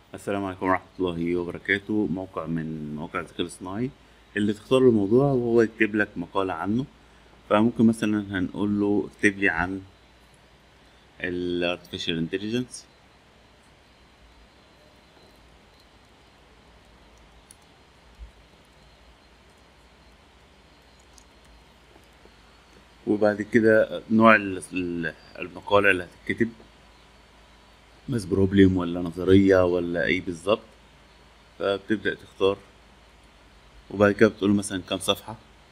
السلام عليكم ورحمة الله وبركاته موقع من مواقع الذكاء الاصطناعي اللي تختار له الموضوع وهو يكتب لك مقالة عنه فممكن مثلا هنقول له اكتب لي عن ال artificial intelligence وبعد كده نوع ال- ال- المقالة اللي هتتكتب ماس بروبلم ولا نظرية ولا ايه بالظبط فبتبدأ تختار وبعد كده بتقول مثلا كام صفحة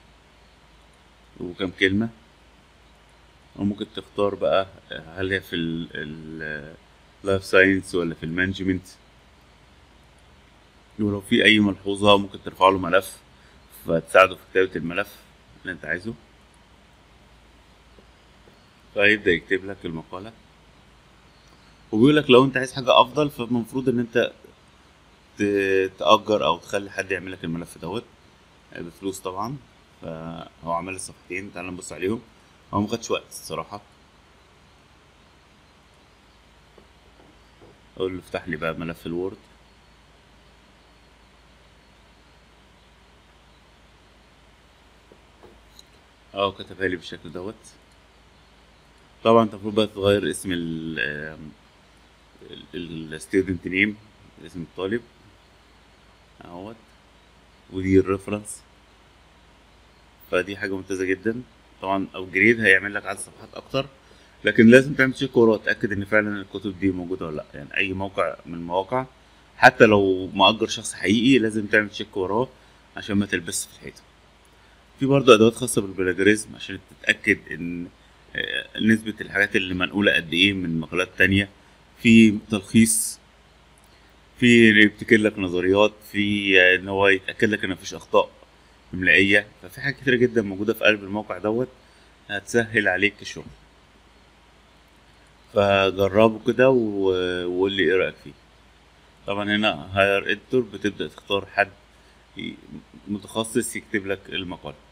وكام كلمة وممكن تختار بقى هل هي في اللايف ساينس ولا في المانجمنت ولو في أي ملحوظة ممكن ترفع له ملف فتساعده في كتابة الملف اللي أنت عايزه فيبدأ يكتب لك المقالة وبيقول لك لو أنت عايز حاجة أفضل فالمفروض إن أنت ت- تأجر أو تخلي حد يعمل لك الملف دوت بفلوس طبعا فهو عمل الصفحتين تعال نبص عليهم هو مخدش وقت الصراحة أقول له افتح لي بقى ملف الوورد اه كتبها لي بالشكل دوت طبعا انت المفروض بقى تغير اسم ال الستودنت نيم اسم الطالب اهوت ودي الريفرنس فدي حاجة ممتازة جدا طبعا او جريد هيعمل لك عدد صفحات اكتر لكن لازم تعمل تشيك وراه تأكد ان فعلا الكتب دي موجودة ولا لا يعني اي موقع من المواقع حتى لو مأجر شخص حقيقي لازم تعمل تشيك وراه عشان ما تلبسش في الحيطة في برضه ادوات خاصة بالبلاجريزم عشان تتأكد ان آه، نسبة الحاجات اللي منقولة قد ايه من مقالات تانية في تلخيص في يبتكر لك نظريات في آه، ان هو يتأكد لك ان مفيش اخطاء املائية ففي حاجات كتيرة جدا موجودة في قلب الموقع دوت هتسهل عليك الشغل فجربه كده و- وقول لي ايه رأيك فيه طبعا هنا هاير اديتور بتبدأ تختار حد ي- متخصص يكتب لك المقالة